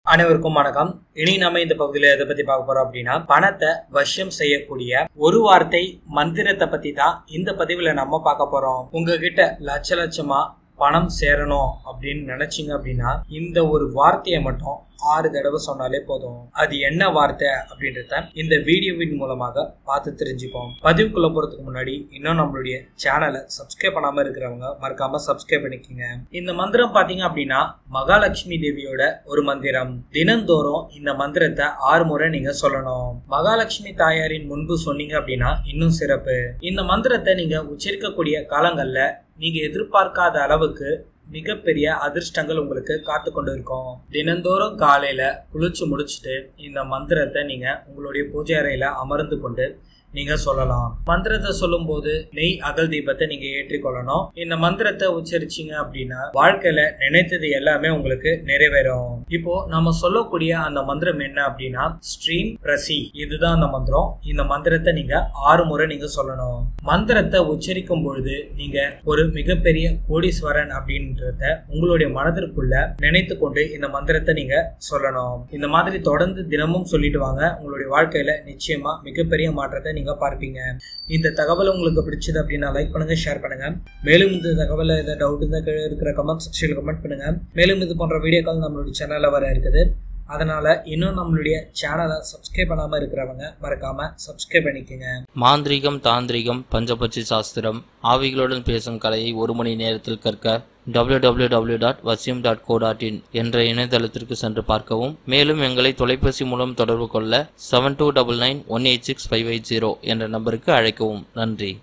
அனைவருக்கும் வணக்கம் இனி நம்ம இந்த பகுதியில எதை பத்தி பார்க்க போறோம் அப்படின்னா பணத்தை வசியம் செய்யக்கூடிய ஒரு வார்த்தை மந்திரத்தை பத்தி தான் இந்த பதிவுல நம்ம பார்க்க போறோம் உங்ககிட்ட லட்ச லட்சமா பணம் சேரணும் அப்படின்னு நினைச்சீங்க அப்படின்னா இந்த ஒரு வார்த்தையை மட்டும் ஆறு தடவை சொன்னாலே போதும் அது என்ன வார்த்தை அப்படின்றத இந்த வீடியோவின் மூலமாக பார்த்து தெரிஞ்சுப்போம் பதிவுக்குள்ள போறதுக்கு முன்னாடி இன்னும் நம்மளுடைய சேனலை சப்ஸ்கிரைப் பண்ணாம இருக்கிறவங்க மறக்காம சப்ஸ்கிரைப் பண்ணிக்கோங்க இந்த மந்திரம் பாத்தீங்க அப்படின்னா மகாலட்சுமி தேவியோட ஒரு மந்திரம் தினந்தோறும் இந்த மந்திரத்தை ஆறு முறை நீங்க சொல்லணும் மகாலட்சுமி தாயாரின் முன்பு சொன்னீங்க அப்படின்னா இன்னும் சிறப்பு இந்த மந்திரத்தை நீங்க உச்சரிக்கக்கூடிய காலங்கள்ல நீங்க எதிர்பார்க்காத அளவுக்கு மிகப்பெரிய அதிர்ஷ்டங்கள் உங்களுக்கு காத்து கொண்டு இருக்கும் தினந்தோறும் காலையில குளிச்சு முடிச்சுட்டு இந்த மந்திரத்தை நீங்க உங்களுடைய பூஜை அறையில அமர்ந்து கொண்டு நீங்க சொல்லலாம் மந்திரத்தை சொல்லும் போது நெய் அகல் தீபத்தை நீங்க ஏற்றிக்கொள்ளணும் இந்த மந்திரத்தை உச்சரிச்சீங்க அப்படின்னா வாழ்க்கையில நினைத்தது எல்லாமே உங்களுக்கு நிறைவேறும் இப்போ நம்ம சொல்லக்கூடிய அந்த மந்திரம் என்ன அப்படின்னா ஸ்ட்ரீம் பிரசி இதுதான் அந்த மந்திரம் இந்த மந்திரத்தை நீங்க ஆறு முறை நீங்க சொல்லணும் மந்திரத்தை உச்சரிக்கும் பொழுது நீங்க ஒரு மிகப்பெரிய கோடீஸ்வரன் அப்படின்றத உங்களுடைய மனதிற்குள்ள நினைத்து கொண்டு இந்த மந்திரத்தை நீங்க சொல்லணும் இந்த மாதிரி தொடர்ந்து தினமும் சொல்லிட்டு வாங்க உங்களுடைய வாழ்க்கையில நிச்சயமா மிகப்பெரிய மாற்றத்தை நீங்க பார்ப்பீங்க இந்த தகவல் உங்களுக்கு பிடிச்சது அப்படின்னா லைக் பண்ணுங்க ஷேர் பண்ணுங்க மேலும் இந்த தகவல் ஏதாவது டவுட் இருந்தால் கீழே இருக்கிற கமெண்ட் செக்ஷனில் கமெண்ட் பண்ணுங்க மேலும் இது போன்ற வீடியோக்கள் நம்மளுடைய சேனல்ல வர இருக்குது அதனால இன்னும் நம்மளுடைய சேனலை சப்ஸ்கிரைப் பண்ணாம இருக்கிறவங்க மறக்காம சப்ஸ்கிரைப் பண்ணிக்கோங்க மாந்திரீகம் தாந்திரிகம் பஞ்சபட்சி சாஸ்திரம் ஆவிகளுடன் பேசும் கலையை ஒரு மணி நேரத்தில் கற்க www.vasyum.co.in டாட் வசியம் டாட் கோ டாட் இன் என்ற இணையதளத்திற்கு சென்று பார்க்கவும் மேலும் எங்களை தொலைபேசி மூலம் தொடர்பு கொள்ள seven two double nine one eight six five eight zero என்ற நம்பருக்கு அழைக்கவும் நன்றி